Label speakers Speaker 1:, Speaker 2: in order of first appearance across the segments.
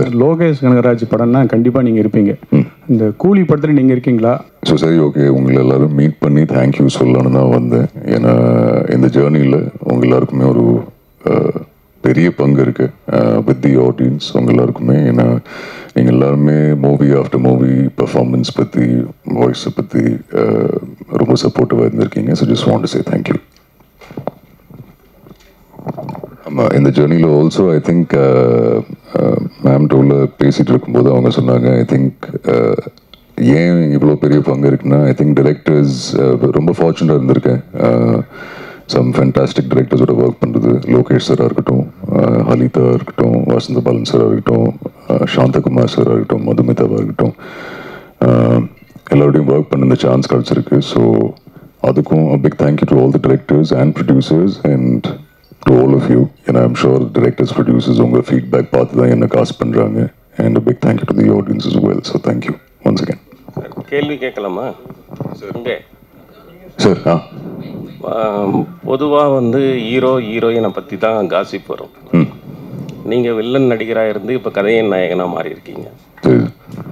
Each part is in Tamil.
Speaker 1: லோகேஷ் கனகராஜ் படம்னா கண்டிப்பாக நீங்கள் இருப்பீங்க இந்த கூலி படத்தில் நீங்கள் இருக்கீங்களா
Speaker 2: ஸோ சரி ஓகே உங்களை எல்லாரும் மீட் பண்ணி தேங்க்யூ சொல்லணும்னு தான் வந்தேன் ஏன்னா இந்த ஜேர்னியில் உங்க எல்லாருக்குமே ஒரு அஹ், பெரிய பங்கு இருக்கு வித் தி ஆடியன்ஸ் உங்க எல்லாருக்குமே ஏன்னா நீங்கள் எல்லாருமே மூவி ஆஃப்டர் மூவி பெர்ஃபார்மன்ஸ் பற்றி வாய்ஸை பற்றி ரொம்ப சப்போர்ட்டிவாக இருந்திருக்கீங்க so just want say thank you ஆமாம் இந்த ஜேர்னியில் ஆல்சோ ஐ திங்க் மேம் டோல பேசிகிட்டு இருக்கும்போது அவங்க சொன்னாங்க ஐ திங்க் ஏன் இவ்வளோ பெரிய பங்கு இருக்குன்னா ஐ திங்க் டிரெக்டர்ஸ் ரொம்ப ஃபார்ச்சுனேட் இருந்திருக்கேன் சம் ஃபேண்டாஸ்டிக் டிரெக்டர்ஸோட ஒர்க் பண்ணுறது லோகேஷ் சாராக இருக்கட்டும் uh, ஹலிதா இருக்கட்டும் வசந்த பாலன் சாராக இருக்கட்டும் uh, சாந்தகுமார் சாராக இருக்கட்டும் மதுமிதாவாக இருக்கட்டும் uh, எல்லாரோடையும் ஒர்க் பண்ண இந்த சான்ஸ் கிடச்சிருக்கு ஸோ அதுக்கும் big thank you to all the directors and producers and to all of you ஏன்னா ஐம் ஷோர் டிரெக்டர்ஸ் ப்ரொடியூசர்ஸ் உங்கள் ஃபீட்பேக் பார்த்து தான் என்ன காசு பண்ணுறாங்க and big thank you to the audience as well so thank you once again
Speaker 3: கேள்வி கேட்கலாமா இங்கே
Speaker 2: சார் ஆ
Speaker 3: பொதுவாக வந்து ஹீரோ ஹீரோயினை பற்றி தான் காசிப் வரும்
Speaker 2: ம்
Speaker 3: நீங்கள் வில்லன் நடிகராக இருந்து இப்போ கதையின் நாயகனாக மாறி இருக்கீங்க
Speaker 2: சரி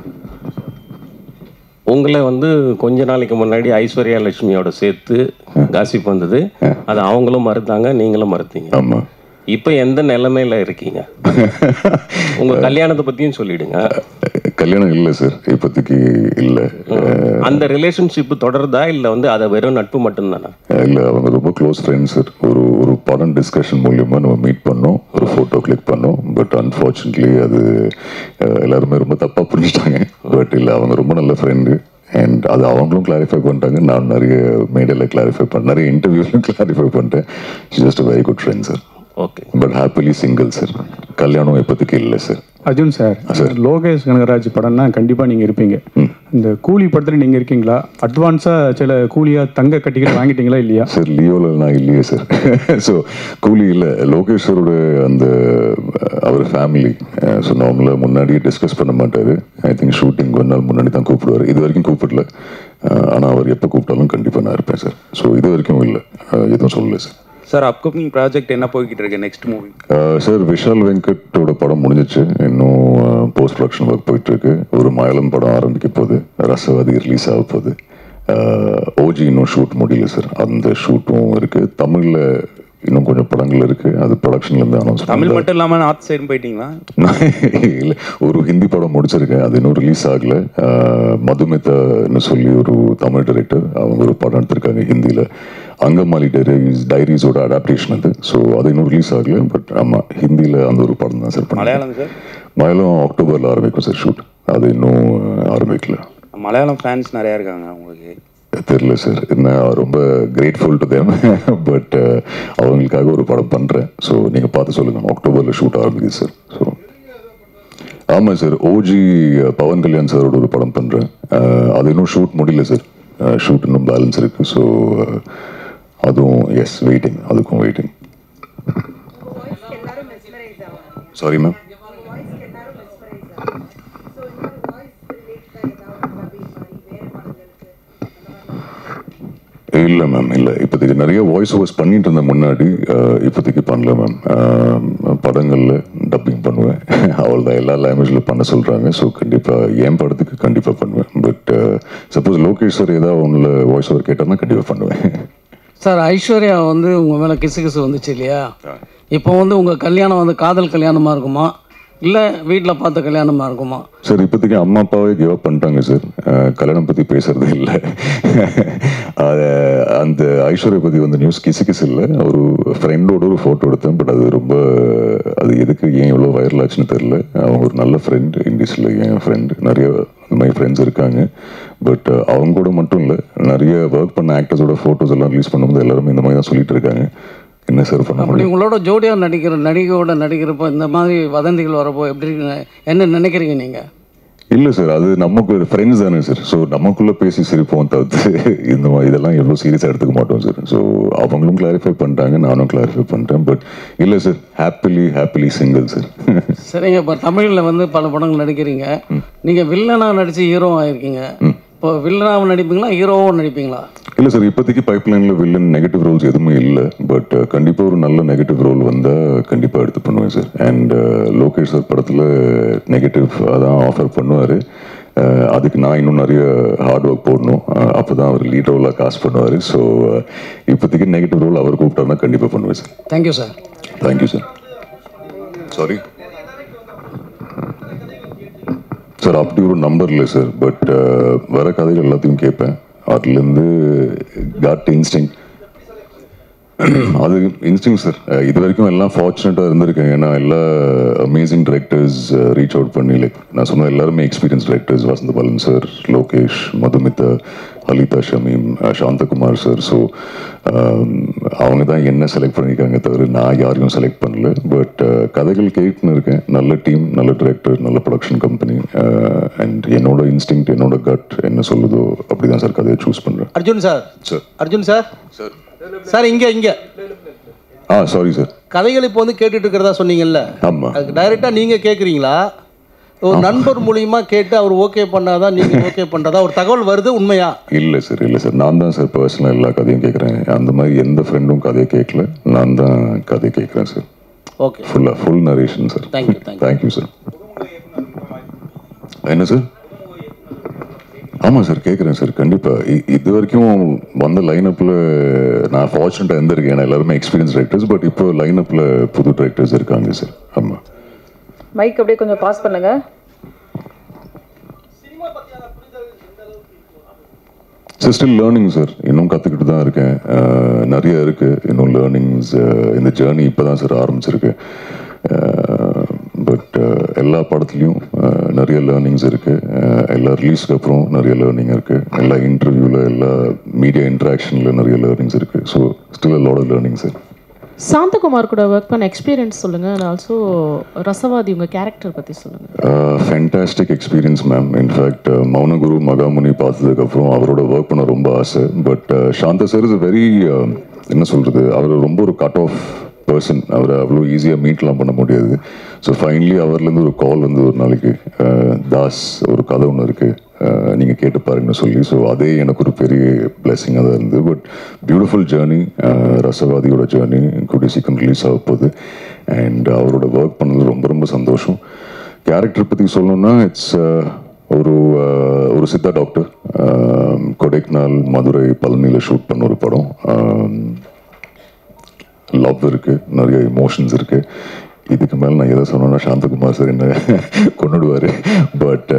Speaker 3: உங்களை வந்து கொஞ்ச நாளைக்கு முன்னாடி ஐஸ்வர்யா லட்சுமியோட சேர்த்து காசிப் வந்தது அது அவங்களும் மறுத்தாங்க நீங்களும் மறுத்தீங்க
Speaker 2: ஆமாம்
Speaker 3: இப்போ எந்த நிலைமையில இருக்கீங்க உங்க கல்யாணத்தை பத்தியும் சொல்லிடுங்க
Speaker 2: கல்யாணம் இல்லை சார் இப்போதைக்கு இல்லை
Speaker 3: அந்த ரிலேஷன்ஷிப் தொடருதா இல்ல வந்து அதை வெறும் நட்பு மட்டும்தானா
Speaker 2: இல்லை அவங்க ரொம்ப க்ளோஸ் ஃப்ரெண்ட்ஸ் சார் ஒரு ஒரு படம் டிஸ்கஷன் மூலியமாக நம்ம மீட் பண்ணோம் ஒரு ஃபோட்டோ கிளிக் பண்ணோம் பட் அன்ஃபார்ச்சுனேட்லி அது அஹ், எல்லாருமே ரொம்ப தப்பாக புரிஞ்சுட்டாங்க பட் இல்லை அவங்க ரொம்ப நல்ல ஃப்ரெண்டு அண்ட் அது அவங்களும் கிளாரிஃபை பண்ணிட்டாங்க நான் நிறைய மேடையில் கிளாரிஃபை பண்ண நிறைய இன்டர்வியூலையும் கிளாரிஃபை பண்ணிட்டேன் just very good friend sir
Speaker 3: okay
Speaker 2: but happily single sir கல்யாணம் இப்போதைக்கு இல்லை சார்
Speaker 1: அர்ஜுன் சார் லோகேஷ் கனகராஜ் படம்னா கண்டிப்பாக நீங்கள் இருப்பீங்க இந்த கூலி படத்தில் நீங்கள் இருக்கீங்களா அட்வான்ஸாக சில கூலியாக தங்க கட்டிகள் வாங்கிட்டீங்களா இல்லையா
Speaker 2: சார் லியோல நான் இல்லையே சார் ஸோ கூலி இல்லை லோகேஸ்வரோட அந்த அஹ், அவர் ஃபேமிலி ஸோ நார்மலாக முன்னாடியே டிஸ்கஸ் பண்ண மாட்டார் ஐ திங்க் ஷூட்டிங் ஒரு நாள் முன்னாடி தான் கூப்பிடுவார் இது வரைக்கும் கூப்பிடல ஆனால் அவர் எப்போ கூப்பிட்டாலும் கண்டிப்பாக நான் இருப்பேன் சார் ஸோ இது வரைக்கும் இல்லை அஹ், எதுவும் சொல்லலை சார்
Speaker 4: சார் அப்கமிங் ப்ராஜெக்ட் என்ன போய்கிட்டு இருக்கு நெக்ஸ்ட் மூவி
Speaker 2: சார் விஷால் வெங்கட்டோட படம் முடிஞ்சிச்சு இன்னும் போஸ்ட் ப்ரொடக்ஷன் ஒர்க் போயிட்டு இருக்கு ஒரு மயிலம் படம் ஆரம்பிக்க போகுது ரசவாதி ரிலீஸ் ஆக போகுது ஓஜி இன்னும் ஷூட் முடியல சார் அந்த ஷூட்டும் இருக்கு தமிழ்ல இன்னும் கொஞ்சம் படங்கள் இருக்கு அது ப்ரொடக்ஷன்ல இருந்து அனௌன்ஸ்
Speaker 4: தமிழ் மட்டும் இல்லாமல் நார்த் சைடு போயிட்டீங்களா
Speaker 2: இல்லை ஒரு ஹிந்தி படம் முடிச்சிருக்கேன் அது இன்னும் ரிலீஸ் ஆகல ஆஹ் மதுமிதான்னு சொல்லி ஒரு தமிழ் டைரக்டர் அவங்க ஒரு படம் எடுத்திருக்காங்க ஹிந்தியில் அங்கமாலி டைரிஸ் டைரிஸோட அடாப்டேஷன் அது ஸோ அது இன்னும் ரிலீஸ் ஆகல பட் ஆமாம் ஹிந்தியில் அந்த ஒரு படம் தான் சார் பண்ணேன்
Speaker 4: மலையாளம் சார்
Speaker 2: மலையாளம் அக்டோபரில் ஆரம்பிக்கும் சார் ஷூட் அது இன்னும் ஆரம்பிக்கல
Speaker 4: மலையாளம் ஃபேன்ஸ் நிறையா இருக்காங்க உங்களுக்கு
Speaker 2: தெரில சார் என்ன ரொம்ப கிரேட்ஃபுல் டு தேம் பட் அவங்களுக்காக ஒரு படம் பண்ணுறேன் ஸோ நீங்கள் பார்த்து சொல்லுங்கள் அக்டோபரில் ஷூட் ஆரம்பிக்குது சார் ஸோ ஆமாம் சார் ஓஜி பவன் கல்யாண் சாரோட ஒரு படம் பண்ணுறேன் அது இன்னும் ஷூட் முடியல சார் ஷூட் இன்னும் பேலன்ஸ் இருக்குது ஸோ அதுவும் எஸ் வெயிட்டிங் அதுக்கும் வெயிட்டிங் சாரி மேம் இல்லை மேம் இல்லை இப்போதைக்கு நிறைய வாய்ஸ் ஓவர்ஸ் பண்ணிட்டு இருந்தேன் முன்னாடி அஹ், இப்போதைக்கு பண்ணல மேம் படங்களில் டப்பிங் பண்ணுவேன் அவள் தான் எல்லா லாங்குவேஜில் பண்ண சொல்கிறாங்க ஸோ கண்டிப்பாக என் படத்துக்கு கண்டிப்பாக பண்ணுவேன் பட் சப்போஸ் லோகேஷ் சார் ஏதாவது ஒன்றில் வாய்ஸ் ஓவர் கேட்டால் கண்டிப்பாக பண்ணுவேன்
Speaker 5: சார் ஐஸ்வர்யா வந்து உங்கள் மேலே கிசு கிசு வந்துச்சு இல்லையா இப்போ வந்து உங்கள் கல்யாணம் வந்து காதல் கல்யாணமாக இருக்குமா இல்லை வீட்டில் பார்த்த கல்யாணமாக இருக்குமா
Speaker 2: சார் இப்போதைக்கு அம்மா அப்பாவே கிவ் அப் பண்ணிட்டாங்க சார் அஹ், கல்யாணம் பற்றி பேசுறது இல்லை அது- அந்த ஐஸ்வர்யா பற்றி வந்து நியூஸ் கிசு கிசு இல்லை ஒரு ஃப்ரெண்டோட ஒரு ஃபோட்டோ எடுத்தேன் பட் அது ரொம்ப அது எதுக்கு ஏன் இவ்வளோ வைரல் ஆச்சுன்னு தெரில அவங்க ஒரு நல்ல ஃப்ரெண்ட் இண்டீஸில் என் ஃப்ரெண்ட் நிறைய இந்த மாதிரி ஃப்ரெண்ட்ஸ் இருக்காங்க பட் அவங்க கூட மட்டும் இல்லை நிறைய ஒர்க் பண்ண ஆக்டர்ஸோட ஃபோட்டோஸ் எல்லாம் ரிலீஸ் பண்ணும்போது எல்லாருமே இந்த மாதிரி தான் சொல்லிட்டு இருக்காங்க என்ன சார் பண்ண
Speaker 5: அப்படி
Speaker 2: முடியும்
Speaker 5: உங்களோட ஜோடியாக நடிக்கிற நடிகையோட நடிக்கிறப்போ இந்த மாதிரி வதந்திகள் வரப்போ எப்படி இருக்குங்க? என்ன நினைக்கிறீங்க நீங்கள்
Speaker 2: இல்லை சார் அது நமக்கு ஃப்ரெண்ட்ஸ் தானே சார் ஸோ நமக்குள்ளே பேசி சிரிப்போம் தவிர்த்து இந்த மாதிரி இதெல்லாம் எவ்வளோ சீரியஸாக எடுத்துக்க மாட்டோம் சார் ஸோ அவங்களும் கிளாரிஃபை பண்ணிட்டாங்க நானும் கிளாரிஃபை பண்ணிட்டேன் பட் இல்லை sir happily happily single sir
Speaker 5: சரிங்க இப்போ தமிழில் வந்து பல படங்கள் நடிக்கிறீங்க நீங்கள் வில்லனாக நடித்து ஹீரோ ஆயிருக்கீங்க இப்போ வில்லனாகவும் நடிப்பீங்களா ஹீரோவும் நடிப்பீங்களா
Speaker 2: இல்லை சார் இப்போதைக்கு பைப்லைனில் வில்லன் நெகட்டிவ் ரோல்ஸ் எதுவுமே இல்லை பட் கண்டிப்பாக ஒரு நல்ல நெகட்டிவ் ரோல் வந்தால் கண்டிப்பாக எடுத்து பண்ணுவேன் சார் அண்ட் லோகேஷ் சார் படத்தில் நெகட்டிவ் அதான் ஆஃபர் பண்ணுவார் அதுக்கு நான் இன்னும் நிறைய ஹார்ட் ஒர்க் போடணும் அப்போ தான் அவர் லீட் ரோலாக காசு பண்ணுவார் ஸோ இப்போதைக்கு நெகட்டிவ் ரோல் அவர் கூப்பிட்டாருன்னா கண்டிப்பாக பண்ணுவேன் sir
Speaker 5: thank you sir
Speaker 2: thank you sir sorry sir அப்படி ஒரு நம்பர் இல்லை சார் பட் வர கதைகள் எல்லாத்தையும் கேட்பேன் அதுலேருந்து காட் இன்ஸ்டிங் அது இன்ஸ்டிங் சார் இது வரைக்கும் எல்லாம் ஃபார்ச்சுனேட்டாக இருந்திருக்கேன் ஏன்னா எல்லா அமேசிங் டிரெக்டர்ஸ் ரீச் அவுட் பண்ணி லைக் நான் சொன்ன எல்லாருமே experience directors Vasantha Balan sir Lokesh Madhumitha Halitha Shameem ah, Santhakumar sir so அவங்க தான் என்ன செலக்ட் பண்ணியிருக்காங்க தவிர நான் யாரையும் செலக்ட் பண்ணல பட் கதைகள் கேட்டுன்னு இருக்கேன் நல்ல டீம் நல்ல டிரெக்டர் நல்ல ப்ரொடக்ஷன் கம்பெனி அண்ட் என்னோட இன்ஸ்டிங் என்னோட கட் என்ன சொல்லுதோ அப்படி தான் சார் கதையை சூஸ் பண்ணுறேன்
Speaker 6: Arjun sir
Speaker 2: sir
Speaker 6: Arjun sir
Speaker 2: sir
Speaker 6: sir இங்க இங்க
Speaker 2: ஆ சாரி சார்
Speaker 6: கதைகள் இப்போ வந்து கேட்டுட்டு இருக்கிறதா சொன்னீங்கல்ல
Speaker 2: ஆமாம்
Speaker 6: அதுக்கு டைரக்டா நீங்க கேக்குறீங்களா ஒரு நண்பர் மூலியமா கேட்டு அவர் ஓகே பண்ணாதான் நீங்க ஓகே பண்றதா ஒரு தகவல் வருது உண்மையா
Speaker 2: இல்லை சார் இல்லை சார் நான் தான் சார் பர்சனலாக எல்லா கதையும் கேட்குறேன் அந்த மாதிரி எந்த ஃப்ரெண்டும் கதையை கேட்கல நான் தான் கதையை கேட்குறேன் சார்
Speaker 6: ஓகே
Speaker 2: ஃபுல்லாக full narration sir
Speaker 6: Thank you, thank you.
Speaker 2: Thank you sir என்ன சார் ஆமாம் சார் கேட்குறேன் சார் கண்டிப்பாக இது வரைக்கும் வந்த லைனப்பில் நான் ஃபார்ச்சுனேட்டாக இருந்திருக்கேன் ஏன்னா எல்லாருமே எக்ஸ்பீரியன்ஸ் டைரக்டர்ஸ் பட் இப்போ லைனப்பில் புது டைரக்டர்ஸ் இருக்காங்க சார் ஆமாம்
Speaker 7: மைக் அப்படியே கொஞ்சம் பாஸ் பண்ணுங்க
Speaker 2: சார் ஸ்டில் லேர்னிங் சார் இன்னும் கற்றுக்கிட்டு தான் இருக்கேன் அஹ், நிறைய இருக்குது இன்னும் லேர்னிங்ஸ் இந்த ஜேர்னி இப்போ தான் சார் ஆரம்பிச்சிருக்கு பட் எல்லா படத்துலையும் அஹ், நிறைய லேர்னிங்ஸ் இருக்குது எல்லா ரிலீஸ்க்கு அப்புறம் நிறைய லேர்னிங் இருக்குது எல்லா இன்டர்வியூவில் எல்லா மீடியா இன்ட்ராக்ஷனில் நிறைய லேர்னிங்ஸ் இருக்குது so still lot of learning sir
Speaker 7: Santhakumar கூட ஒர்க் பண்ண எக்ஸ்பீரியன்ஸ் சொல்லுங்க அண்ட் ஆல்சோ ரசவாதி உங்க கேரக்டர் பத்தி சொல்லுங்க
Speaker 2: fantastic experience ma'am in fact Mounaguru Magamuni பார்த்ததுக்கப்புறம் அவரோட ஒர்க் பண்ண ரொம்ப ஆசை பட் சாந்த சார் இஸ் வெரி என்ன சொல்கிறது அவர் ரொம்ப ஒரு கட் ஆஃப் பர்சன் அவரை அவ்வளோ ஈஸியாக மீட்லாம் பண்ண முடியாது ஸோ ஃபைனலி அவர்லேருந்து ஒரு கால் வந்து ஒரு நாளைக்கு அஹ், தாஸ் ஒரு கதை ஒன்று இருக்குது நீங்கள் கேட்டு பாருங்கன்னு சொல்லி ஸோ அதே எனக்கு ஒரு பெரிய பிளெஸிங்காக தான் இருந்தது பட் பியூட்டிஃபுல் ஜேர்னி ரசவாதியோட ஜேர்னி கூடிய சீக்கிரம் ரிலீஸ் ஆக போகுது அண்ட் அவரோட ஒர்க் பண்ணது ரொம்ப ரொம்ப சந்தோஷம் கேரக்டர் பற்றி சொல்லணும்னா இட்ஸ் ஒரு அஹ், ஒரு சித்தா டாக்டர் அஹ், கொடைக்கானல் மதுரை பழனியில் ஷூட் பண்ண ஒரு படம் லவ் இருக்கு நிறைய எமோஷன்ஸ் இருக்கு இதுக்கு மேலே நான் எதை சொன்னேன்னா சாந்தகுமார் சார் என்ன கொண்டுடுவார் பட்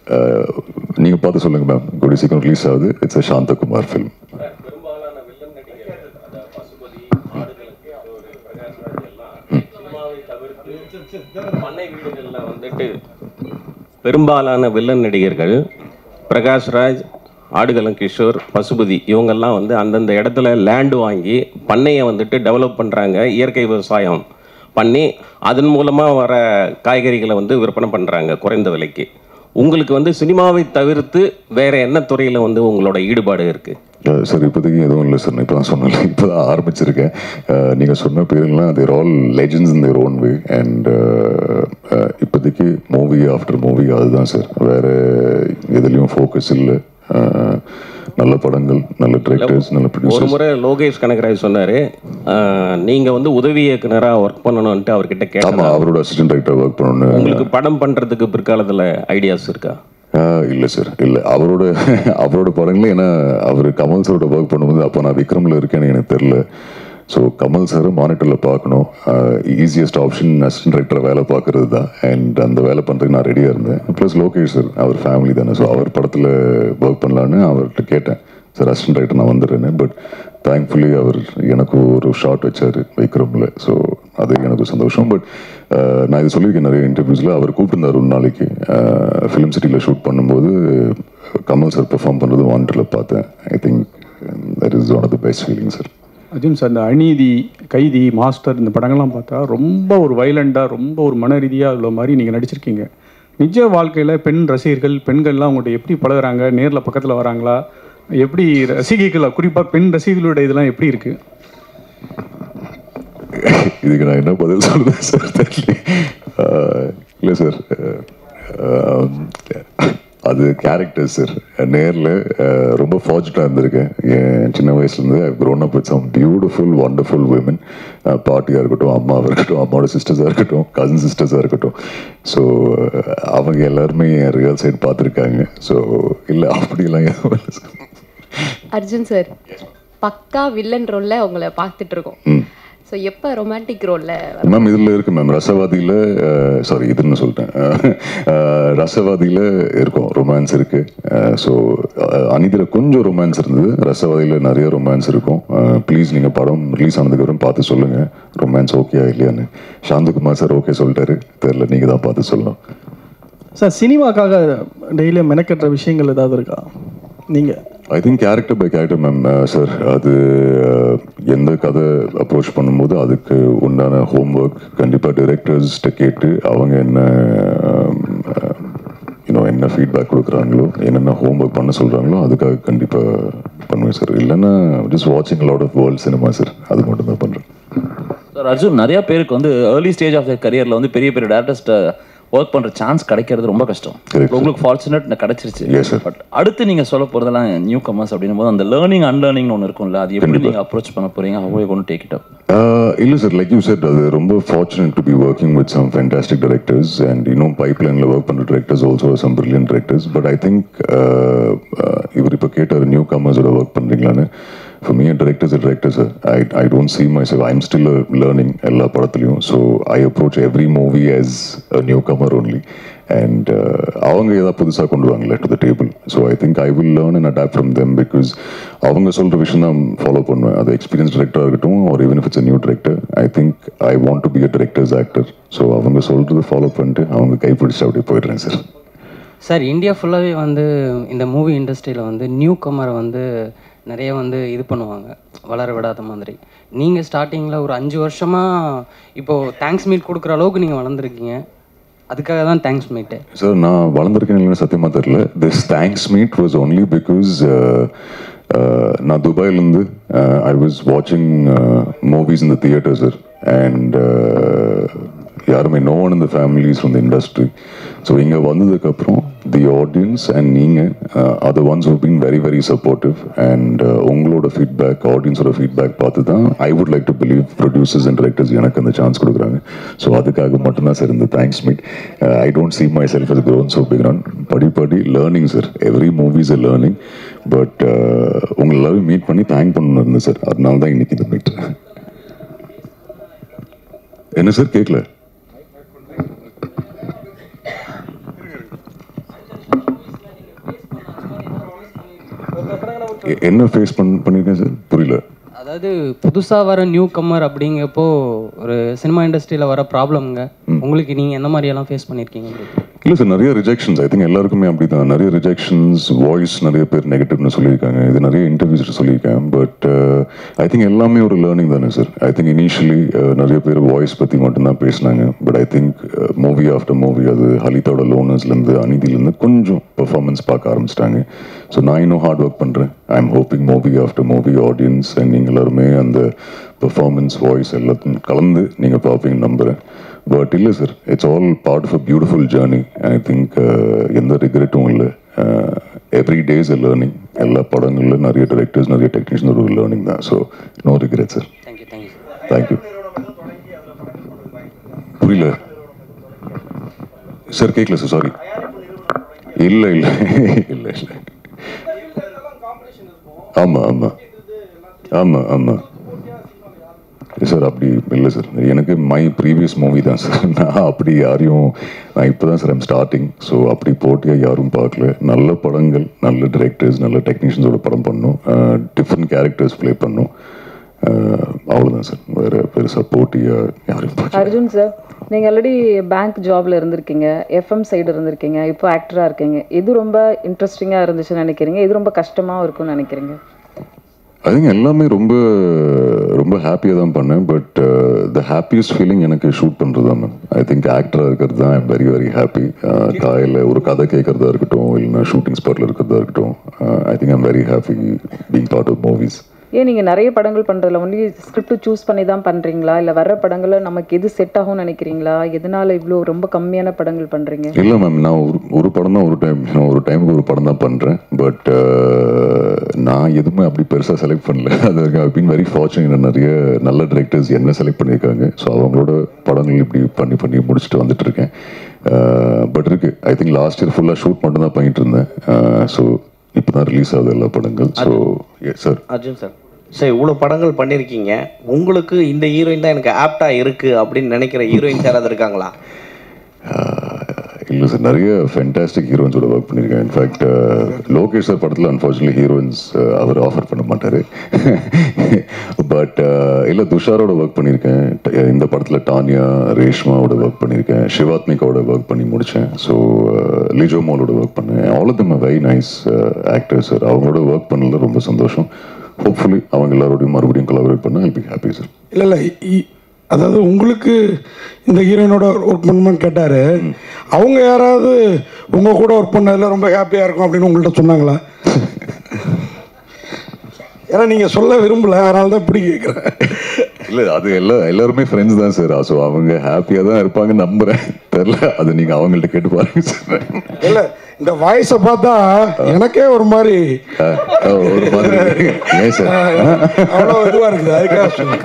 Speaker 2: நீங்கள் பார்த்து சொல்லுங்க மேம் கூடிய சீக்கிரம் ரிலீஸ் ஆகுது இட்ஸ் அ சாந்தகுமார் ஃபிலிம்
Speaker 3: பெரும்பாலான வில்லன் நடிகர்கள் அந்த பசுபதி ஆடுகளுக்கு அவர் பிரகாஷ்ராஜ் எல்லாம் சினிமாவை தவிர்த்து பண்ணை வீடுகளில் வந்துட்டு பெரும்பாலான வில்லன் நடிகர்கள் பிரகாஷ்ராஜ் ஆடுகளம் கிஷோர் பசுபதி இவங்கெல்லாம் வந்து அந்தந்த இடத்துல லேண்டு வாங்கி பண்ணையை வந்துட்டு டெவலப் பண்ணுறாங்க இயற்கை விவசாயம் பண்ணி அதன் மூலமாக வர காய்கறிகளை வந்து விற்பனை பண்ணுறாங்க குறைந்த விலைக்கு உங்களுக்கு வந்து சினிமாவை தவிர்த்து வேற என்ன துறையில் வந்து உங்களோட ஈடுபாடு இருக்குது
Speaker 2: அஹ் சார் இப்போதைக்கு எதுவும் இல்லை சார் நான் இப்போ தான் சொன்னேன் இப்போ தான் ஆரம்பிச்சிருக்கேன் நீங்கள் சொன்ன பேருங்களாம் they're all legends in their own way and இப்போதைக்கு மூவி ஆஃப்டர் மூவி அதுதான் சார் வேறு எதுலேயும் ஃபோக்கஸ் இல்லை அஹ், நல்ல படங்கள் நல்ல டிரெக்டர்ஸ் நல்ல
Speaker 3: ஒரு
Speaker 2: ப்ரொடியூசர்ஸ்
Speaker 3: முறை லோகேஷ் கனகராஜ் சொன்னார் நீங்கள் வந்து உதவி இயக்குனராக ஒர்க் பண்ணணும்ன்ட்டு அவர்கிட்ட கேட்டாங்க
Speaker 2: ஆமாம் அவரோட அசிஸ்டன்ட் டைரக்டர் ஒர்க் பண்ணணும்னு
Speaker 3: உங்களுக்கு படம் பண்ணுறதுக்கு பிற்காலத்தில் ஐடியாஸ் இருக்கா
Speaker 2: இல்லை சார் இல்லை அவரோட அவரோட படங்களே ஏன்னா அவர் கமல் சாரோட ஒர்க் பண்ணும்போது அப்போ நான் விக்ரமில் இருக்கேன்னு எனக்கு தெரில ஸோ கமல் சார் மானிட்டரில் பார்க்கணும் ஈஸியஸ்ட் ஆப்ஷன் அசிஸ்டன்ட் டைரக்டர் வேலை பார்க்கறது தான் அண்ட் அந்த வேலை பண்ணுறதுக்கு நான் ரெடியாக இருந்தேன் ப்ளஸ் லோகேஷ் சார் அவர் ஃபேமிலி தானே ஸோ அவர் படத்தில் ஒர்க் பண்ணலான்னு அவர்கிட்ட கேட்டேன் சார் அசிஸ்டன்ட் டைரக்டர் நான் வந்துடுறேன்னு பட் தேங்க்ஃபுல்லி அவர் எனக்கு ஒரு ஷார்ட் வச்சார் விக்ரமில் ஸோ அது எனக்கு சந்தோஷம் பட் நான் இது சொல்லியிருக்கேன் நிறைய இன்டர்வியூஸில் அவர் கூப்பிட்டுருந்தார் ஒரு நாளைக்கு ஃபிலிம் சிட்டியில் ஷூட் பண்ணும்போது கமல் சார் பெர்ஃபார்ம் பண்ணுறது வாண்டரில் பார்த்தேன் I think that is one of the best feeling sir
Speaker 1: Arjun sir இந்த அநீதி கைதி மாஸ்டர் இந்த படங்கள்லாம் பார்த்தா ரொம்ப ஒரு வைலண்டாக ரொம்ப ஒரு மன ரீதியாக உள்ள மாதிரி நீங்கள் நடிச்சிருக்கீங்க நிஜ வாழ்க்கையில் பெண் ரசிகர்கள் பெண்கள்லாம் உங்கள்கிட்ட எப்படி பழகுறாங்க நேரில் பக்கத்தில் வராங்களா எப்படி ரசிகைகள் குறிப்பாக பெண் ரசிகர்களோட இதெல்லாம் எப்படி இருக்குது
Speaker 2: இதுக்கு நான் என்ன பதில் சொல்றேன் சார் தெரியல இல்லை சார் அது கேரக்டர் சார் நேரில் ரொம்ப ஃபார்ச்சுனாக இருந்திருக்கேன் என் சின்ன வயசுலேருந்து I grown up with some beautiful wonderful women பாட்டியாக இருக்கட்டும் அம்மாவாக இருக்கட்டும் அம்மாவோட சிஸ்டர்ஸாக இருக்கட்டும் கசின் சிஸ்டர்ஸாக இருக்கட்டும் ஸோ அவங்க எல்லாருமே என் ரியல் சைடு பார்த்துருக்காங்க ஸோ இல்லை அப்படியெல்லாம் எதுவும் இல்லை சார்
Speaker 8: அர்ஜுன் சார் பக்கா வில்லன் ரோல்ல உங்களை பார்த்துட்டு இருக்கோம் ஸோ எப்போ ரொமான்டிக் ரோல்ல
Speaker 2: மேம் இதில் இருக்கு மேம் ரசவாதியில் சாரி இதுன்னு சொல்லிட்டேன் அஹ், ரசவாதியில் இருக்கும் ரொமான்ஸ் இருக்கு ஸோ அனிதில் கொஞ்சம் ரொமான்ஸ் இருந்தது ரசவாதியில் நிறைய ரொமான்ஸ் இருக்கும் ப்ளீஸ் நீங்கள் படம் ரிலீஸ் ஆனதுக்கப்புறம் பார்த்து சொல்லுங்கள் ரொமான்ஸ் ஓகே இல்லையான்னு சாந்தகுமார் சார் ஓகே சொல்லிட்டாரு தெரில நீங்கள் தான் பார்த்து சொல்லலாம்
Speaker 9: சார் சினிமாக்காக டெய்லியும் மெனக்கட்டுற விஷயங்கள் ஏதாவது இருக்கா நீங்கள்
Speaker 2: I think character by character ma'am sir அது அஹ், எந்த கதை அப்ரோச் பண்ணும்போது அதுக்கு உண்டான ஹோம்ஒர்க் கண்டிப்பாக டிரெக்டர்ஸ்கிட்ட கேட்டு அவங்க என்ன யூனோ என்ன ஃபீட்பேக் கொடுக்குறாங்களோ என்னென்ன ஹோம்ஒர்க் பண்ண சொல்கிறாங்களோ அதுக்காக கண்டிப்பாக பண்ணுவேன் சார் இல்லைன்னா ஜஸ்ட் வாட்சிங் lot of world cinema sir அது மட்டும் தான் பண்ணுறேன்
Speaker 10: சார் அர்ஜுன் நிறைய பேருக்கு வந்து ஏர்லி ஸ்டேஜ் ஆஃப் த கரியரில் வந்து பெரிய பெரிய டேரக்டர்ஸ்ட்டை ஒர்க் பண்ணுற சான்ஸ் கிடைக்கிறது ரொம்ப கஷ்டம்
Speaker 2: Correct, sir.
Speaker 10: உங்களுக்கு ஃபார்ச்சுனேட் கிடைச்சிருச்சு
Speaker 2: Yes, sir.
Speaker 10: பட் அடுத்து நீங்கள் சொல்ல போகிறதெல்லாம் நியூ கமர்ஸ் அப்படின்னும் போது அந்த லேர்னிங் அன்லேர்னிங்னு ஒன்று இருக்கும்ல அது எப்படி
Speaker 2: கண்டிப்பா.
Speaker 10: நீங்கள் அப்ரோச் பண்ண போகிறீங்க ஹவு கொண்டு டேக் இட் அப்
Speaker 2: இல்லை சார் லைக் யூ செட் அது ரொம்ப fortunate to be working with some fantastic directors and இன்னும் பைப்லைனில் ஒர்க் பண்ணுற directors also some brilliant directors but I think இவர் இப்போ கேட்டார் நியூ கமர்ஸோட ஒர்க் பண்ணுறீங்களான்னு for me a director is a director sir I, I don't see myself I'm still uh, learning எல்லா படத்துலையும் so I approach every movie as a newcomer only and uh, அவங்க ஏதாவது புதுசாக கொண்டு வாங்கல to the table so I think I will learn and adapt from them because அவங்க சொல்கிற விஷயம் தான் ஃபாலோ பண்ணுவேன் அது எக்ஸ்பீரியன்ஸ் டிரெக்டராக இருக்கட்டும் ஒரு even if it's new director I think I want to be a directors actor so அவங்க சொல்கிறத ஃபாலோ பண்ணிட்டு அவங்க கைப்பிடிச்சு அப்படியே போயிடுறேன் சார்
Speaker 11: சார் இந்தியா ஃபுல்லாகவே வந்து இந்த மூவி இண்டஸ்ட்ரியில் வந்து நியூ கமரை வந்து நிறைய வந்து இது பண்ணுவாங்க வளர விடாத மாதிரி நீங்கள் ஸ்டார்டிங்கில் ஒரு அஞ்சு வருஷமாக இப்போது தேங்க்ஸ் மீட் கொடுக்குற அளவுக்கு நீங்கள் வளர்ந்துருக்கீங்க அதுக்காக தான் தேங்க்ஸ் மீட்டு
Speaker 2: சார் நான் வளர்ந்துருக்கேன் இல்லைன்னு சத்தியமாக தெரில this thanks meet was only because நான் துபாயிலேருந்து ஐ வாஸ் வாட்சிங் மூவிஸ் இந்த தியேட்டர் சார் அண்ட் யாருமே நோ ஒன் இந்த families from the industry so இங்கே வந்ததுக்கப்புறம் தி ஆடியன்ஸ் அண்ட் நீங்கள் அது ones who been very very supportive and உங்களோட ஃபீட்பேக் ஆடியன்ஸோட ஃபீட்பேக் பார்த்து தான் I would like to believe producers and directors எனக்கு அந்த சான்ஸ் கொடுக்குறாங்க ஸோ அதுக்காக மட்டும்தான் சார் இந்த thanks meet I don't see myself as grown so big on படி படி learning sir every movies a learning but உங்களை எல்லாரும் மீட் பண்ணி தேங்க் பண்ணணும் இருந்தது சார் அதனால தான் இன்னைக்கு இந்த மீட் என்ன சார் கேட்கல எ- என்ன ஃபேஸ் பண்ண பண்ணியிருக்கேன் சார் புரியல
Speaker 11: அதாவது புதுசாக வர நியூ கம்மர் அப்படிங்கப்போ ஒரு சினிமா இண்டஸ்ட்ரியில் வர ப்ராப்ளம்ங்க உங்களுக்கு நீங்கள் என்ன மாதிரியெல்லாம் ஃபேஸ் பண்ணியிருக்கீங்க
Speaker 2: இல்லை சார் நிறைய ரிஜெக்ஷன்ஸ் ஐ திங்க் எல்லாருக்குமே அப்படி தான் நிறைய ரிஜெக்ஷன்ஸ் வாய்ஸ் நிறைய பேர் நெகட்டிவ்னு சொல்லியிருக்காங்க இது நிறைய இன்டர்வியூஸ் சொல்லியிருக்கேன் பட் ஐ திங்க் எல்லாமே ஒரு லேர்னிங் தானே சார் ஐ திங்க் இனிஷியலி நிறைய பேர் வாய்ஸ் பற்றி மட்டும்தான் பேசினாங்க but I think movie after movie அது ஹலிதாவோட லோனர்ஸ்லேருந்து அநீதிலேருந்து கொஞ்சம் பெர்ஃபார்மன்ஸ் பார்க்க ஆரம்பிச்சிட்டாங்க ஸோ நான் இன்னும் ஹார்ட் ஒர்க் பண்ணுறேன் I am hoping movie after movie audience and நீங்கள் எல்லாருமே அந்த பெர்ஃபார்மன்ஸ் வாய்ஸ் எல்லாத்தையும் கலந்து நீங்கள் பார்ப்பீங்கன்னு நம்புகிறேன் பட் இல்லை sir it's all part of a beautiful journey I think எந்த ரிக்ரெட்டும் இல்லை எவ்ரி டேஸ் எ லேர்னிங் எல்லா படங்களில் நிறைய டிரெக்டர்ஸ் நிறைய டெக்னீஷியன் ஒரு லேர்னிங் தான் so no regret sir
Speaker 11: thank you thank you
Speaker 2: thank you புரியல சார் கேட்கல சார் சாரி இல்லை இல்லை இல்லை இல்லை ஆமாம் ஆமாம் ஆமாம் ஆமாம் சார் அப்படி இல்லை சார் எனக்கு மை ப்ரீவியஸ் மூவி தான் சார் நான் அப்படி யாரையும் நான் இப்போ தான் சார் ஐம் ஸ்டார்டிங் ஸோ அப்படி போட்டியாக யாரும் பார்க்கல நல்ல படங்கள் நல்ல டிரெக்டர்ஸ் நல்ல டெக்னீஷியன்ஸோட படம் பண்ணோம் டிஃப்ரெண்ட் கேரக்டர்ஸ் ப்ளே பண்ணோம் அஹ், அவ்வளவுதான் சார் வேறு பெருசாக போட்டியாக யாரையும் பார்க்கல
Speaker 12: அர்ஜுன் சார் நீங்கள் ஆல்ரெடி பேங்க் ஜாப்ல இருந்திருக்கீங்க எஃப்எம் சைடு இருந்திருக்கீங்க இப்போ ஆக்டராக இருக்கீங்க எது ரொம்ப இன்ட்ரெஸ்டிங்காக இருந்துச்சுன்னு நினைக்கிறீங்க எது ரொம்ப கஷ்டமாக இருக்கும்னு நினைக்கிறீங்க
Speaker 2: ஐ திங்க் எல்லாமே ரொம்ப ரொம்ப ஹாப்பியாக தான் பண்ணேன் பட் த ஹாப்பியஸ்ட் ஃபீலிங் எனக்கு ஷூட் பண்ணுறது தான் மேம் ஐ திங்க் ஆக்டராக இருக்கிறது தான் ஐம் வெரி வெரி ஹாப்பி காலையில் ஒரு கதை கேட்குறதா இருக்கட்டும் இல்லைன்னா ஷூட்டிங் ஸ்பாட்டில் இருக்கிறதா இருக்கட்டும் I think I'm very happy being part of movies
Speaker 12: ஏன் நீங்கள் நிறைய படங்கள் பண்ணுறதுல ஒன்லி ஸ்கிரிப்ட் சூஸ் பண்ணி தான் பண்ணுறீங்களா இல்லை வர்ற படங்களில் நமக்கு எது செட் ஆகும்னு நினைக்கிறீங்களா எதனால இவ்வளோ ரொம்ப கம்மியான படங்கள் பண்ணுறீங்க
Speaker 2: இல்லை மேம் நான் ஒரு ஒரு படம் தான் ஒரு டைம் நான் ஒரு டைமுக்கு ஒரு படம் தான் பண்ணுறேன் பட் நான் எதுவுமே அப்படி பெருசாக செலக்ட் பண்ணல அது பின் வெரி ஃபார்ச்சுனேட் நிறைய நல்ல டிரெக்டர்ஸ் என்ன செலக்ட் பண்ணியிருக்காங்க ஸோ அவங்களோட படங்கள் இப்படி பண்ணி பண்ணி முடிச்சுட்டு வந்துட்டு இருக்கேன் பட் இருக்கு ஐ திங்க் லாஸ்ட் இயர் ஃபுல்லாக ஷூட் மட்டும் தான் பண்ணிட்டு இருந்தேன் ஸோ இப்போ தான் ரிலீஸ் ஆகுது எல்லா படங்கள் so sir
Speaker 6: Arjun sir sir இவ்வளோ படங்கள் பண்ணியிருக்கீங்க உங்களுக்கு இந்த ஹீரோயின் தான் எனக்கு ஆப்டாக இருக்குது அப்படின்னு நினைக்கிற ஹீரோயின்ஸ் யாராவது இருக்காங்களா
Speaker 2: இல்லை சார் நிறைய ஃபென்டாஸ்டிக் ஹீரோயின்ஸோட ஒர்க் பண்ணியிருக்கேன் இன்ஃபேக்ட் லோகேஷ் சார் படத்தில் அன்ஃபார்ச்சுனேட்லி ஹீரோயின்ஸ் அவர் ஆஃபர் பண்ண மாட்டார் பட் இல்லை துஷாரோட ஒர்க் பண்ணியிருக்கேன் ட- இந்த படத்தில் டானியா ரேஷ்மாவோட ஒர்க் பண்ணியிருக்கேன் சிவாத்மிகாவோட ஒர்க் பண்ணி முடித்தேன் ஸோ லிஜோ மாலோட ஒர்க் பண்ணேன் all of them very nice actors sir அவங்களோட ஒர்க் பண்ணல ரொம்ப சந்தோஷம் ஹோப்ஃபுல்லி அவங்க எல்லாரோடையும் மறுபடியும் கொலாபரேட் பண்ண ஐ பி ஹாப்பி சார்
Speaker 13: இல்லை இல்லை அதாவது உங்களுக்கு இந்த ஹீரோயினோட ஒர்க் பண்ணணும்னு கேட்டார் அவங்க யாராவது உங்கள் கூட ஒர்க் பண்ணதில் ரொம்ப ஹாப்பியாக இருக்கும் அப்படின்னு உங்கள்கிட்ட சொன்னாங்களா ஏன்னா நீங்கள் சொல்ல விரும்பல அதனால தான் இப்படி கேட்குறேன்
Speaker 2: இல்லை அது எல்லா எல்லாருமே ஃப்ரெண்ட்ஸ் தான் சார் ஸோ அவங்க ஹாப்பியாக தான் இருப்பாங்க நம்புறேன் தெரில அது நீங்கள் அவங்கள்ட்ட கேட்டு பாருங்க சார்
Speaker 13: இல்லை இந்த வாய்ஸை பார்த்தா எனக்கே ஒரு மாதிரி
Speaker 2: ஒரு மாதிரி ஏன் சார்
Speaker 13: அவ்வளோ இதுவாக இருக்குது அதுக்காக சொன்னேன்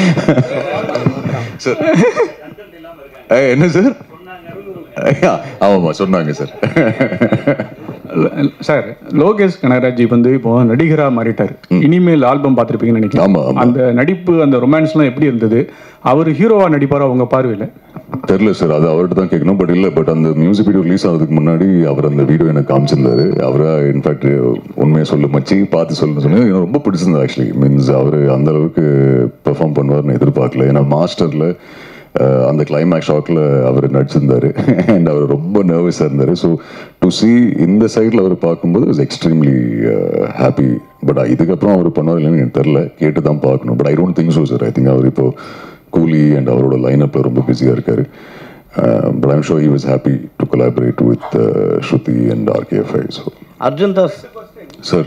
Speaker 2: சார் ஏய், என்ன சார் ஆமாம்மா சொன்னாங்க சார்
Speaker 1: சார் லோகேஷ் கனகராஜ் வந்து இப்போ நடிகரா மாறிட்டார் இனிமேல் ஆல்பம் பார்த்துருப்பீங்கன்னு நினைக்கிறேன் அந்த நடிப்பு அந்த ரொமான்ஸ்லாம் எப்படி இருந்தது அவர் ஹீரோவா நடிப்பாரா உங்க பார்வையில்
Speaker 2: தெரில சார் அது அவர்கிட்ட தான் கேட்கணும் பட் இல்லை பட் அந்த மியூசிக் வீடியோ ரிலீஸ் ஆகிறதுக்கு முன்னாடி அவர் அந்த வீடியோ எனக்கு காமிச்சிருந்தாரு அவரா இன்ஃபேக்ட் உண்மையை சொல்லு மச்சி பார்த்து சொல்லுன்னு சொன்னேன் எனக்கு ரொம்ப பிடிச்சிருந்தது ஆக்சுவலி மீன்ஸ் அவர் அந்த அளவுக்கு பெர்ஃபார்ம் பண்ணுவார்னு எதிர்பார்க்கல ஏன்னா மாஸ்டரில் அந்த கிளைமேக்ஸ் ஷாட்டில் அவர் நடிச்சிருந்தாரு அண்ட் அவர் ரொம்ப நர்வஸாக இருந்தார் ஸோ டு see இந்த சைடில் அவர் பார்க்கும்போது இஸ் எக்ஸ்ட்ரீம்லி ஹாப்பி பட் இதுக்கப்புறம் அவர் பண்ணுவார் இல்லைன்னு எனக்கு தெரில கேட்டு தான் பார்க்கணும் but I don't think so sir I think அவர் இப்போ கூலி அண்ட் அவரோட லைனப்பில் ரொம்ப பிஸியாக இருக்காரு but I'm sure he was happy to collaborate with Shruti and RKFI so
Speaker 6: Arjun Das
Speaker 2: sir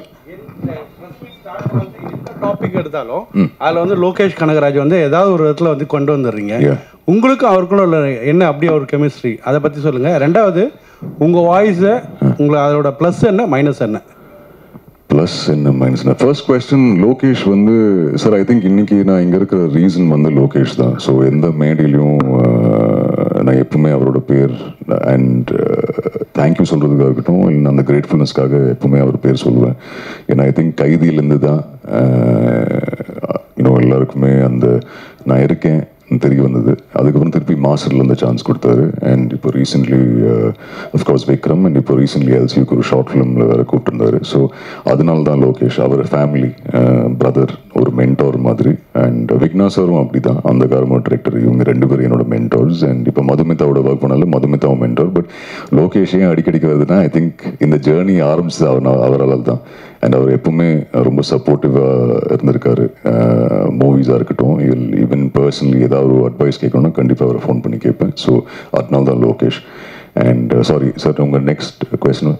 Speaker 14: topic எடுத்தாலும் அதில் வந்து லோகேஷ் கனகராஜ் வந்து ஏதாவது ஒரு இடத்துல வந்து கொண்டு வந்துடுறீங்க உங்களுக்கும் அவருக்குள்ள உள்ள என்ன அப்படியே ஒரு கெமிஸ்ட்ரி அதை பற்றி சொல்லுங்கள் ரெண்டாவது உங்கள் வாய்ஸை உங்களை அதோட ப்ளஸ் என்ன மைனஸ் என்ன
Speaker 2: ப்ளஸ் என்ன மைனஸ் ஃபர்ஸ்ட் கொஸ்டின் லோகேஷ் வந்து சார் ஐ திங்க் இன்னைக்கு நான் இங்கே இருக்கிற ரீசன் வந்து லோகேஷ் தான் ஸோ எந்த மேடையிலையும் அஹ், நான் எப்பவுமே அவரோட பேர் அண்ட் தேங்க்யூ சொல்கிறதுக்காக இருக்கட்டும் இல்லை அந்த கிரேட்ஃபுல்னஸ்க்காக எப்பவுமே அவர் பேர் சொல்லுவேன் ஏன்னா ஐ திங்க் கைதியிலேருந்து தான் இன்னும் எல்லாருக்குமே அந்த நான் இருக்கேன் தெரிய வந்தது அதுக்கப்புறம் திருப்பி மாஸ்டரில் அந்த சான்ஸ் கொடுத்தாரு அண்ட் இப்போ ரீசெண்ட்லி அஃப்கோர்ஸ் விக்ரம் அண்ட் இப்போ ரீசெண்ட்லி எல்சிக்கு ஒரு ஷார்ட் ஃபிலிமில் வேறு கூப்பிட்டுருந்தாரு ஸோ அதனால தான் லோகேஷ் அவர் ஃபேமிலி பிரதர் ஒரு மென்டோர் மாதிரி அண்ட் விக்னா சாரும் அப்படி தான் அந்த கார்மோ டிரெக்டர் இவங்க ரெண்டு பேரும் என்னோட மென்டோர்ஸ் அண்ட் இப்போ மதுமிதாவோட ஒர்க் பண்ணாலும் மதுமிதாவும் மென்டோர் பட் லோகேஷையும் அடிக்கடிக்கு வருதுன்னா ஐ திங்க் இந்த ஜேர்னி ஆரம்பிச்சது அவர் அவரால் தான் அண்ட் அவர் எப்பவுமே ரொம்ப சப்போர்ட்டிவாக இருந்திருக்காரு மூவிஸாக இருக்கட்டும் ஈவன் பர்சனலி ஏதாவது ஒரு அட்வைஸ் கேட்கணும்னா கண்டிப்பாக அவரை ஃபோன் பண்ணி கேட்பேன் ஸோ அதனால தான் லோகேஷ் அண்ட் சாரி சார் உங்கள் நெக்ஸ்ட் கொஸ்டின்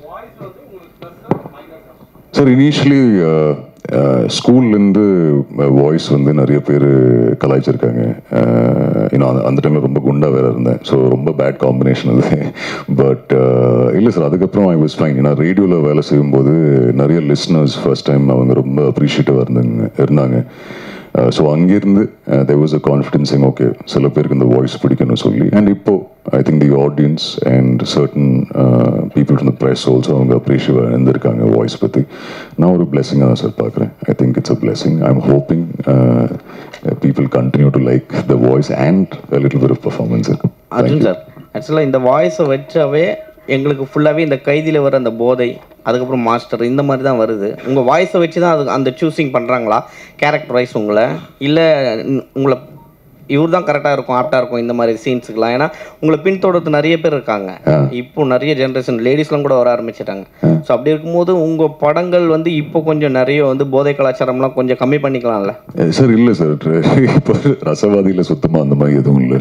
Speaker 2: சார் இனிஷியலி ஸ்கூல்லேருந்து வாய்ஸ் வந்து நிறைய பேர் கலாய்ச்சிருக்காங்க இன்னும் அந்த அந்த டைமில் ரொம்ப குண்டா வேற இருந்தேன் ஸோ ரொம்ப பேட் காம்பினேஷன் அது பட் இல்லை சார் அதுக்கப்புறம் ஐ வாஸ் ஃபைன் ஏன்னா ரேடியோவில் வேலை செய்யும்போது நிறைய லிஸ்னர்ஸ் ஃபர்ஸ்ட் டைம் அவங்க ரொம்ப அப்ரிஷியேட்டிவாக இருந்தாங்க இருந்தாங்க ஸோ அங்கேருந்து தேர் வாஸ் அ கான்ஃபிடென்ஸிங் ஓகே சில பேருக்கு இந்த வாய்ஸ் பிடிக்கும்னு சொல்லி அண்ட் இப்போ I think the audience and certain people from the press also அவங்க அப்ரிஷியேட் இருந்திருக்காங்க வாய்ஸ் பற்றி நான் ஒரு பிளெஸிங்காக தான் சார் பார்க்குறேன் I think it's a blessing I am hoping people continue to like the voice and little bit of performance
Speaker 6: Arjun sir ஆக்சுவலாக இந்த வாய்ஸை வச்சாவே எங்களுக்கு ஃபுல்லாகவே இந்த கைதியில் வர அந்த போதை அதுக்கப்புறம் மாஸ்டர் இந்த மாதிரி தான் வருது உங்கள் வாய்ஸை வச்சு தான் அது அந்த சூஸிங் பண்ணுறாங்களா கேரக்டர் வைஸ் உங்களை இல்லை உங்களை இவர் தான் கரெக்டாக இருக்கும் ஆப்டாக இருக்கும் இந்த மாதிரி சீன்ஸுக்கெலாம் ஏன்னா உங்களை பின்தொடர்ந்து நிறைய பேர் இருக்காங்க இப்போ நிறைய ஜென்ரேஷன் லேடிஸ்லாம் கூட வர ஆரம்பிச்சிட்டாங்க ஸோ அப்படி இருக்கும்போது உங்கள் படங்கள் வந்து இப்போ கொஞ்சம் நிறைய வந்து போதை கலாச்சாரம்லாம் கொஞ்சம் கம்மி பண்ணிக்கலாம்ல
Speaker 2: சார் இல்லை சார் இப்போ ரசவாதியில் சுத்தமாக அந்த மாதிரி எதுவும் இல்லை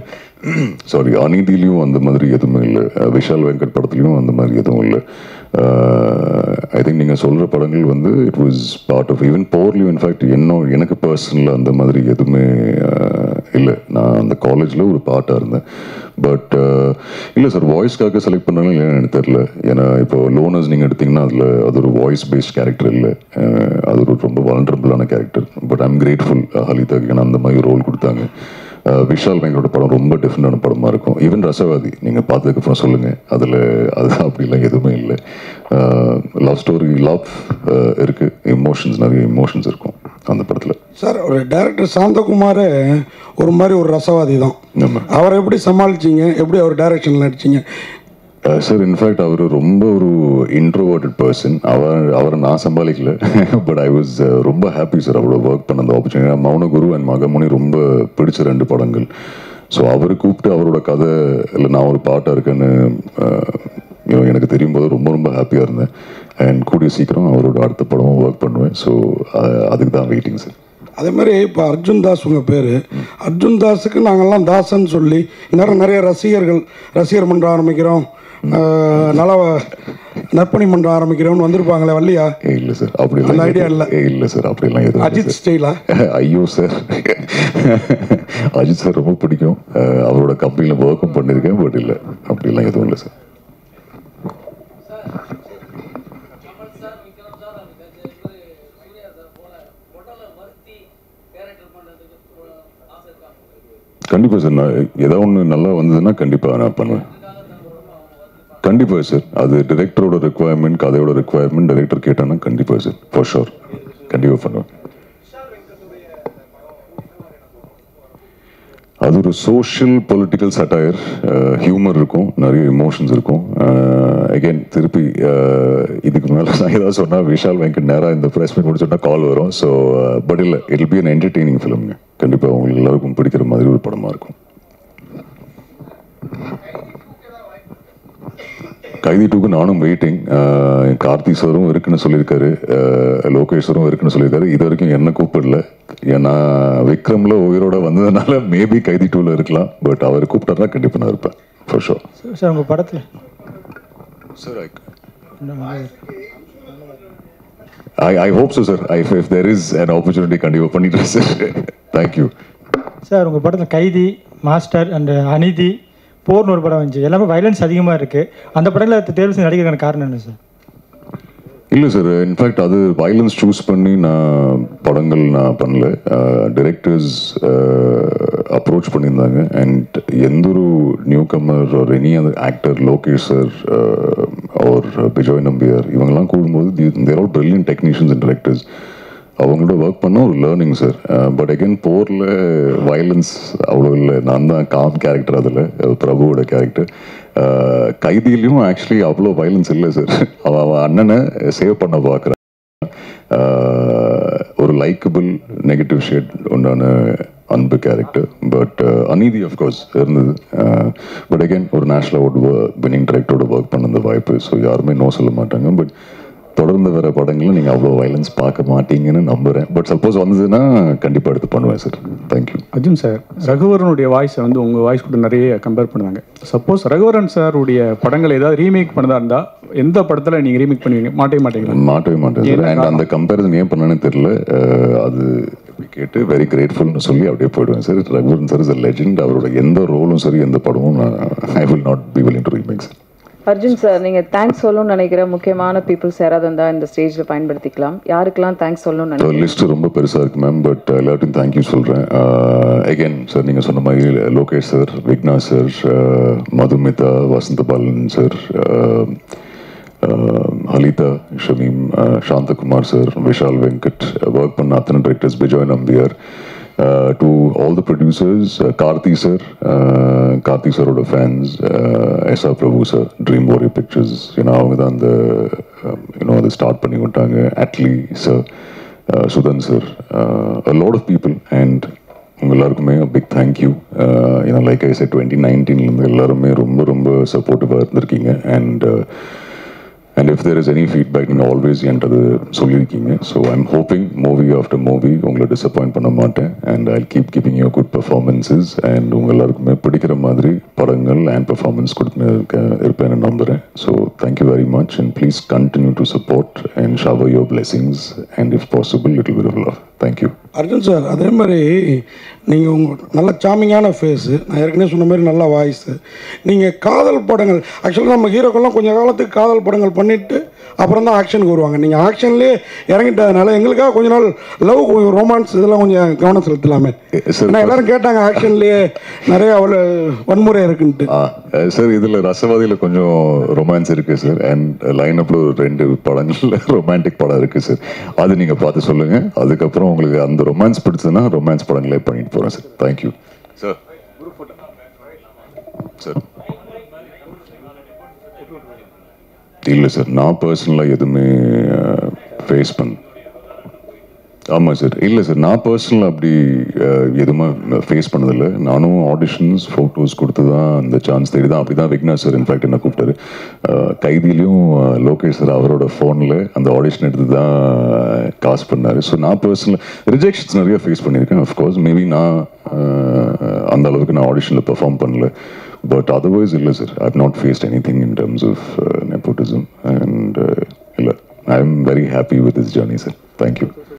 Speaker 2: சாரி அநீதியிலையும் அந்த மாதிரி எதுவுமே இல்லை விஷால் வெங்கட் படத்துலையும் அந்த மாதிரி எதுவும் இல்லை ஐ திங்க் நீங்கள் சொல்கிற படங்கள் வந்து it was part of even போர்லியும் இன்ஃபேக்ட் இன்னும் எனக்கு பர்சனலாக அந்த மாதிரி எதுவுமே இல்லை நான் அந்த காலேஜில் ஒரு பார்ட்டாக இருந்தேன் பட் இல்லை சார் வாய்ஸ்க்காக செலக்ட் பண்ணாலும் ஏன்னு எனக்கு தெரில ஏன்னா இப்போ லோனர்ஸ் நீங்கள் எடுத்தீங்கன்னா அதில் அது ஒரு வாய்ஸ் பேஸ்ட் கேரக்டர் இல்லை அஹ் அது ஒரு ரொம்ப வல்னரபிளான கேரக்டர் பட் ஐம் கிரேட்ஃபுல் ஹலிதாக்கு ஏன்னா அந்த மாதிரி ரோல் கொடுத்தாங்க அஹ் விஷால் வெங்கடோட படம் ரொம்ப டிஃப்ரெண்டான படமாக இருக்கும் ஈவன் ரசவாதி நீங்கள் பார்த்ததுக்கப்புறம் சொல்லுங்கள் அதில் அது அப்படிலாம் எதுவுமே இல்லை லவ் ஸ்டோரி லவ் இருக்குது எமோஷன்ஸ் நிறைய எமோஷன்ஸ் இருக்கும் அந்த படத்தில்
Speaker 13: சார் ஒரு டைரக்டர் சாந்தகுமார் ஒரு மாதிரி ஒரு ரசவாதி தான் அவரை எப்படி சமாளிச்சீங்க எப்படி அவர் டைரக்ஷனில் நடிச்சீங்க
Speaker 2: சார் இன்ஃபேக்ட் அவர் ரொம்ப ஒரு இன்ட்ரோவர்டட் பர்சன் அவர் அவரை நான் சமாளிக்கல பட் ஐ வாஸ் ரொம்ப ஹாப்பி சார் அவரோட ஒர்க் பண்ண அந்த ஆப்பர்ச்சுனிட்டி மௌனகுரு அண்ட் மகமுனி ரொம்ப பிடிச்ச ரெண்டு படங்கள் ஸோ அவர் கூப்பிட்டு அவரோட கதை இல்லை நான் ஒரு பாட்டாக இருக்கேன்னு அஹ், you know, எனக்கு தெரியும் போது ரொம்ப ரொம்ப ஹாப்பியாக இருந்தேன் அண்ட் கூடிய சீக்கிரம் அவரோட அடுத்த படமும் ஒர்க் பண்ணுவேன் ஸோ அதுக்கு தான் வெயிட்டிங் சார்
Speaker 13: அதே மாதிரி இப்போ அர்ஜுன் தாஸ் உங்கள் பேர் அர்ஜுன் தாஸுக்கு நாங்கள்லாம் தாசன் சொல்லி இந்நேரம் நிறைய ரசிகர்கள் ரசிகர் மன்றம் ஆரம்பிக்கிறோம் அஹ், நல நற்பணி மன்றம் ஆரம்பிக்கிறோம்னு வந்திருப்பாங்களே வள்ளியா
Speaker 2: இல்லை சார் அப்படி
Speaker 13: அந்த idea இல்ல.
Speaker 2: இல்லை சார் அப்படிலாம் எதுவும் இல்லை
Speaker 13: அஜித்
Speaker 2: sir.
Speaker 13: ஸ்டைலா
Speaker 2: ஐயோ சார் அஜித் சார் ரொம்ப பிடிக்கும் அஹ் அவரோட கம்பெனியில் ஒர்க்கும் பண்ணியிருக்கேன் பட் இல்லை அப்படிலாம் எதுவும் இல்லை சார் கண்டிப்பாக சார் நான் ஏதாவது ஒன்று நல்லா வந்ததுன்னா கண்டிப்பாக நான் பண்ணுவேன் கண்டிப்பாக சார் அது டிரெக்டரோட ரெக்குவயர்மெண்ட் கதையோட ரெக்குவயர்மெண்ட் டைரக்டர் கேட்டானா கண்டிப்பாக சார் ஃபார் ஷோர் கண்டிப்பாக பண்ணுவேன் அது ஒரு சோஷியல் பொலிட்டிக்கல் சட்டையர் ஹியூமர் இருக்கும் நிறைய எமோஷன்ஸ் இருக்கும் அகைன் திருப்பி அஹ், இதுக்கு மேலே நான் ஏதாவது சொன்னால் விஷால் வெங்கட் நேராக இந்த ப்ரெஸ் மீட் முடிச்சோன்னா கால் வரும் ஸோ பட் இல்லை இட் பி அன் என்டர்டெய்னிங் ஃபிலிம்ங்க கண்டிப்பாக உங்களுக்கு எல்லாருக்கும் பிடிக்கிற மாதிரி ஒரு படமாக இருக்கும் கைதி டூக்கு நானும் வெயிட்டிங் கார்த்தி சாரும் இருக்குன்னு சொல்லியிருக்காரு அஹ், லோகேஷ் சாரும் இருக்குன்னு சொல்லியிருக்காரு இது வரைக்கும் என்ன கூப்பிடல ஏன்னா விக்ரம்ல உயிரோட வந்ததுனால மேபி கைதி டூல இருக்கலாம் பட் அவர் கூப்பிட்டாருன்னா கண்டிப்பாக நான் இருப்பேன் ஃபார் ஷோர்
Speaker 15: சார் உங்கள் படத்தில்
Speaker 2: sir I I hope so sir I if there is an opportunity கண்டிப்பாக பண்ணிடுறேன் சார் தேங்க்யூ
Speaker 15: சார் உங்கள் படத்தில் கைதி மாஸ்டர் அண்ட் அநீதி போர்னு ஒரு படம் வந்துச்சு எல்லாமே வைலன்ஸ் அதிகமாக இருக்குது அந்த படத்தில் தேர்வு செஞ்சு நடிக்கிறதுக்கான காரணம் என்ன சார்
Speaker 2: இல்லை சார் இன்ஃபேக்ட் அது வயலன்ஸ் சூஸ் பண்ணி நான் படங்கள் நான் பண்ணல டிரெக்டர்ஸ் அப்ரோச் பண்ணியிருந்தாங்க அண்ட் எந்த ஒரு நியூ கமர் ஒரு any other actor Lokesh sir அவர் பிஜோய் நம்பியார் இவங்கெல்லாம் கூடும்போது there all brilliant technicians and directors அவங்களோட ஒர்க் பண்ண ஒரு லேர்னிங் சார் பட் அகைன் போரில் வயலன்ஸ் அவ்வளோ இல்லை நான் தான் காம் கேரக்டர் அதில் பிரபுவோட கேரக்டர் கைதியிலையும் ஆக்சுவலி அவ்வளோ வயலன்ஸ் இல்லை சார் அவன் அவன் அண்ணனை சேவ் பண்ண பார்க்குறான் ஒரு லைக்கபிள் நெகட்டிவ் ஷேட் உண்டான அன்பு கேரக்டர் பட் அநீதி அஃப்கோர்ஸ் இருந்தது பட் அகைன் ஒரு நேஷனல் அவார்டு வினிங் டைரக்டரோட ஒர்க் பண்ண அந்த வாய்ப்பு ஸோ யாருமே நோ சொல்ல மாட்டாங்க பட் தொடர்ந்து வர படங்களில் நீங்கள் அவ்வளோ வயலன்ஸ் பார்க்க மாட்டீங்கன்னு நம்புகிறேன் பட் சப்போஸ் வந்ததுன்னா கண்டிப்பாக எடுத்து பண்ணுவேன் சார் தேங்க்யூ
Speaker 1: அர்ஜுன் சார் ரகுவரனுடைய வாய்ஸை வந்து உங்கள் வாய்ஸ் கூட நிறைய கம்பேர் பண்ணுவாங்க சப்போஸ் ரகுவரன் சாருடைய படங்கள் ஏதாவது ரீமேக் பண்ணதா இருந்தால் எந்த படத்தில் நீங்கள் ரீமேக் பண்ணுவீங்க மாட்டே மாட்டீங்களா
Speaker 2: மாட்டவே மாட்டேன் சார் அண்ட் அந்த கம்பேரிசன் ஏன் பண்ணேன்னு தெரியல அஹ் அது இப்படி கேட்டு வெரி கிரேட்ஃபுல்னு சொல்லி அப்படியே போயிடுவேன் sir Raghuvaran sir is a legend அவரோட எந்த ரோலும் சரி எந்த படமும் I will not be willing to remake sir
Speaker 12: Arjun sir நீங்கள் தேங்க்ஸ் சொல்லணும்னு நினைக்கிற முக்கியமான பீப்புள்ஸ் யாராவது இருந்தால் இந்த ஸ்டேஜில் பயன்படுத்திக்கலாம் யாருக்கெல்லாம் தேங்க்ஸ் சொல்லணும்னு நினைக்கிறேன்
Speaker 2: லிஸ்ட் ரொம்ப பெருசாக இருக்கு மேம் பட் எல்லாத்தையும் தேங்க்யூ சொல்கிறேன் அகைன் சார் நீங்கள் சொன்ன மாதிரி Lokesh sir Vigna sir Madhumitha Vasantha Balan sir Halitha Shameem Santhakumar sir Vishal Venkat work பண்ண அத்தனை directors Bijoy Nambiar to all the producers Karthi sir Karthi சாரோட fans S R Prabhu sir Dream Warrior Pictures ஏன்னா அவங்க தான் அந்த யூனோ அதை ஸ்டார்ட் பண்ணி விட்டாங்க Atlee sir Sudhan sir lot of people and உங்கள் எல்லாருக்குமே பிக் தேங்க்யூ ஏன்னா லைக் ஐ செட் டுவெண்ட்டி நைன்டீன்லேருந்து எல்லாருமே ரொம்ப ரொம்ப சப்போர்ட்டிவாக இருந்திருக்கீங்க and and if there is any feedback நீங்கள் ஆல்வேஸ் என்றது சொல்லியிருக்கீங்க so I'm hoping movie after movie உங்களை டிசப்பாயிண்ட் பண்ண மாட்டேன் and I keep giving you good performances and உங்கள் எல்லாருக்குமே பிடிக்கிற மாதிரி படங்கள் அண்ட் பெர்ஃபார்மன்ஸ் கொடுத்து இருப்பேன்னு நம்புகிறேன் so thank you very much and please continue to support and shower your blessings and if possible little bit of love thank you
Speaker 13: Arjun sir அதே மாதிரி நீங்கள் உங்கள் நல்ல சாமிங்கான ஃபேஸு நான் ஏற்கனவே சொன்ன மாதிரி நல்ல வாய்ஸு நீங்கள் காதல் படங்கள் ஆக்சுவலாக நம்ம ஹீரோக்கெல்லாம் கொஞ்சம் காலத்துக்கு காதல் படங்கள் பண்ணிவிட்டு அப்புறம் தான் ஆக்ஷனுக்கு வருவாங்க நீங்கள் ஆக்ஷன்லேயே இறங்கிட்டதுனால எங்களுக்காக கொஞ்ச நாள் லவ் கொஞ்சம் ரொமான்ஸ் இதெல்லாம் கொஞ்சம் கவனம் செலுத்தலாமே ஏன்னா எல்லாரும் கேட்டாங்க ஆக்ஷன்லேயே நிறைய அவ்வளோ வன்முறை இருக்குன்ட்டு
Speaker 2: சார் இதில் ரசவாதியில் கொஞ்சம் ரொமான்ஸ் இருக்குது சார் அண்ட் லைனப்பில் ஒரு ரெண்டு படங்களில் ரொமான்டிக் படம் இருக்குது சார் அது நீங்கள் பார்த்து சொல்லுங்கள் அதுக்கப்புறம் உங்களுக்கு அந்த ரொமான்ஸ் பிடிச்சதுன்னா ரொமான்ஸ் படங்களே பண்ணிட்டு போகிறேன் சார் தேங்க்யூ சார் சார் இல்லை சார் நான் பர்சனலாக எதுவுமே ஃபேஸ் பண்ண ஆமாம் சார் இல்லை சார் நான் பர்சனலாக அப்படி அஹ், எதுவுமே ஃபேஸ் பண்ணதில்லை நானும் ஆடிஷன்ஸ் ஃபோட்டோஸ் கொடுத்து தான் அந்த சான்ஸ் தேடி தான் அப்படி தான் விக்னேஷ் சார் இன்ஃபேக்ட் என்ன கூப்பிட்டாரு அஹ், கைதிலையும் அஹ், லோகேஷ் சார் அவரோட ஃபோனில் அந்த ஆடிஷன் எடுத்து தான் காசு பண்ணார் ஸோ நான் பர்சனலாக ரிஜெக்ஷன்ஸ் நிறைய ஃபேஸ் பண்ணியிருக்கேன் அஃப்கோர்ஸ் மேபி நான் அஹ், அந்த அளவுக்கு நான் ஆடிஷனில் பெர்ஃபார்ம் பண்ணல பட் அதர்வைஸ் இல்லை sir I not faced any thing in terms of nepotism and இல்லை I am very happy with this journey sir thank you